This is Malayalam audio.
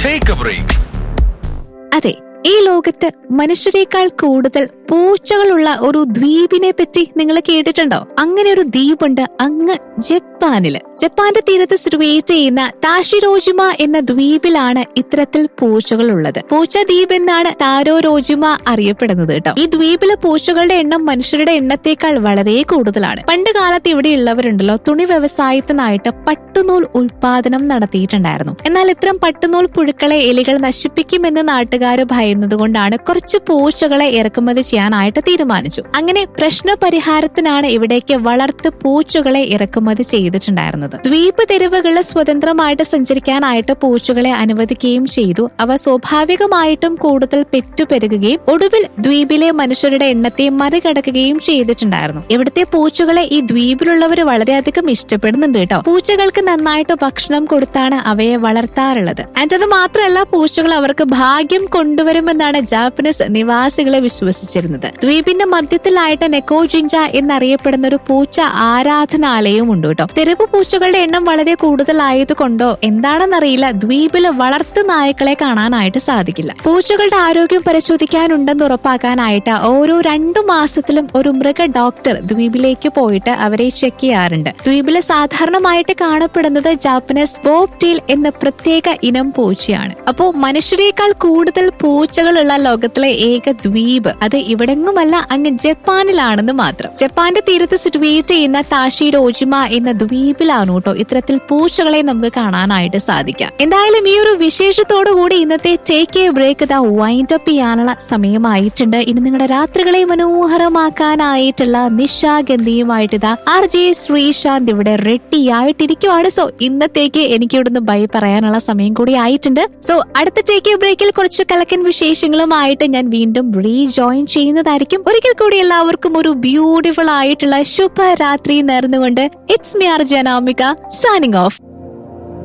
ടേക്ക് എ ബ്രേക്ക് അതെ ഈ ലോകത്ത് മനുഷ്യരെക്കാൾ കൂടുതൽ പൂച്ചകളുള്ള ഒരു ദ്വീപിനെ പറ്റി നിങ്ങൾ കേട്ടിട്ടുണ്ടോ അങ്ങനെ ഒരു ദ്വീപുണ്ട് അങ്ങ് ജപ്പാനില് ജപ്പാന്റെ തീരത്ത് സിറ്റുവേറ്റ് ചെയ്യുന്ന താഷിരോജുമ എന്ന ദ്വീപിലാണ് ഇത്തരത്തിൽ പൂച്ചകൾ ഉള്ളത് പൂച്ച ദ്വീപ് എന്നാണ് താരോ രോജുമ അറിയപ്പെടുന്നത് കേട്ടോ ഈ ദ്വീപിലെ പൂച്ചകളുടെ എണ്ണം മനുഷ്യരുടെ എണ്ണത്തേക്കാൾ വളരെ കൂടുതലാണ് പണ്ട് കാലത്ത് ഇവിടെയുള്ളവരുണ്ടല്ലോ തുണി വ്യവസായത്തിനായിട്ട് പട്ടുനൂൽ ഉൽപാദനം നടത്തിയിട്ടുണ്ടായിരുന്നു എന്നാൽ ഇത്തരം പട്ടുനൂൽ പുഴുക്കളെ എലികൾ നശിപ്പിക്കുമെന്ന് നാട്ടുകാർ ഭയന്നത് കൊണ്ടാണ് കുറച്ച് പൂച്ചകളെ ഇറക്കുമതി ചെയ്യാനായിട്ട് തീരുമാനിച്ചു അങ്ങനെ പ്രശ്ന പരിഹാരത്തിനാണ് ഇവിടേക്ക് വളർത്ത് പൂച്ചകളെ ഇറക്കുമതി ചെയ്തിട്ടുണ്ടായിരുന്നത് ദ്വീപ് തെരുവുകളിൽ സ്വതന്ത്രമായിട്ട് സഞ്ചരിക്കാനായിട്ട് പൂച്ചകളെ അനുവദിക്കുകയും ചെയ്തു അവ സ്വാഭാവികമായിട്ടും കൂടുതൽ പെറ്റുപെരുകുകയും ഒടുവിൽ ദ്വീപിലെ മനുഷ്യരുടെ എണ്ണത്തെ മറികടക്കുകയും ചെയ്തിട്ടുണ്ടായിരുന്നു ഇവിടുത്തെ പൂച്ചകളെ ഈ ദ്വീപിലുള്ളവർ വളരെയധികം ഇഷ്ടപ്പെടുന്നുണ്ട് കേട്ടോ പൂച്ചകൾക്ക് നന്നായിട്ട് ഭക്ഷണം കൊടുത്താണ് അവയെ വളർത്താറുള്ളത് ആൻഡ് അത് മാത്രമല്ല പൂച്ചകൾ അവർക്ക് ഭാഗ്യം കൊണ്ടുവരുമെന്നാണ് ജാപ്പനീസ് നിവാസികളെ വിശ്വസിച്ചിരുന്നത് ദ്വീപിന്റെ മധ്യത്തിലായിട്ട് നെക്കോജിഞ്ച എന്നറിയപ്പെടുന്ന ഒരു പൂച്ച ആരാധനാലയവും ഉണ്ട് കേട്ടോ തെരുവ് പൂച്ചകളുടെ എണ്ണം വളരെ കൂടുതലായതുകൊണ്ടോ എന്താണെന്നറിയില്ല ദ്വീപിൽ വളർത്തു നായ്ക്കളെ കാണാനായിട്ട് സാധിക്കില്ല പൂച്ചകളുടെ ആരോഗ്യം പരിശോധിക്കാനുണ്ടെന്ന് ഉറപ്പാക്കാനായിട്ട് ഓരോ രണ്ടു മാസത്തിലും ഒരു മൃഗ ഡോക്ടർ ദ്വീപിലേക്ക് പോയിട്ട് അവരെ ചെക്ക് ചെയ്യാറുണ്ട് ദ്വീപിൽ സാധാരണമായിട്ട് കാണപ്പെടുന്നത് ജാപ്പനീസ് ബോബ് ടീൽ എന്ന പ്രത്യേക ഇനം പൂച്ചയാണ് അപ്പോ മനുഷ്യരെക്കാൾ കൂടുതൽ പൂച്ചകളുള്ള ലോകത്തിലെ ഏക ദ്വീപ് അത് ഇവിടെങ്ങുമല്ല അങ്ങ് ജപ്പാനിലാണെന്ന് മാത്രം ജപ്പാന്റെ തീരത്ത് സിറ്റുവേറ്റ് ചെയ്യുന്ന താഷി രോജിമ എന്ന ദ്വീപിലാണ് കേട്ടോ ഇത്തരത്തിൽ പൂച്ചകളെ നമുക്ക് കാണാനായിട്ട് സാധിക്കാം എന്തായാലും ഈ ഒരു വിശേഷത്തോടു കൂടി ഇന്നത്തെ ടേക്ക് എ ബ്രേക്ക് ഇതാ വൈൻഡ് അപ്പ് ചെയ്യാനുള്ള സമയമായിട്ടുണ്ട് ഇനി നിങ്ങളുടെ രാത്രികളെ മനോഹരമാക്കാനായിട്ടുള്ള നിശാഗന്ധിയുമായിട്ട് ഇതാ ആർ ജെ ശ്രീശാന്ത് ഇവിടെ റെഡി ആയിട്ടിരിക്കുവാണ് സോ ഇന്നത്തേക്ക് എനിക്ക് ഇവിടുന്ന് ബൈ പറയാനുള്ള സമയം കൂടി ആയിട്ടുണ്ട് സോ അടുത്ത ടേക്ക് എ ബ്രേക്കിൽ കുറച്ച് കലക്കൻ വിശേഷങ്ങളുമായിട്ട് ഞാൻ വീണ്ടും റീജോയിൻ ചെയ്യുന്നതായിരിക്കും ഒരിക്കൽ കൂടി എല്ലാവർക്കും ഒരു ബ്യൂട്ടിഫുൾ ആയിട്ടുള്ള ശുഭരാത്രി നേർന്നുകൊണ്ട് it's me R Janamika signing of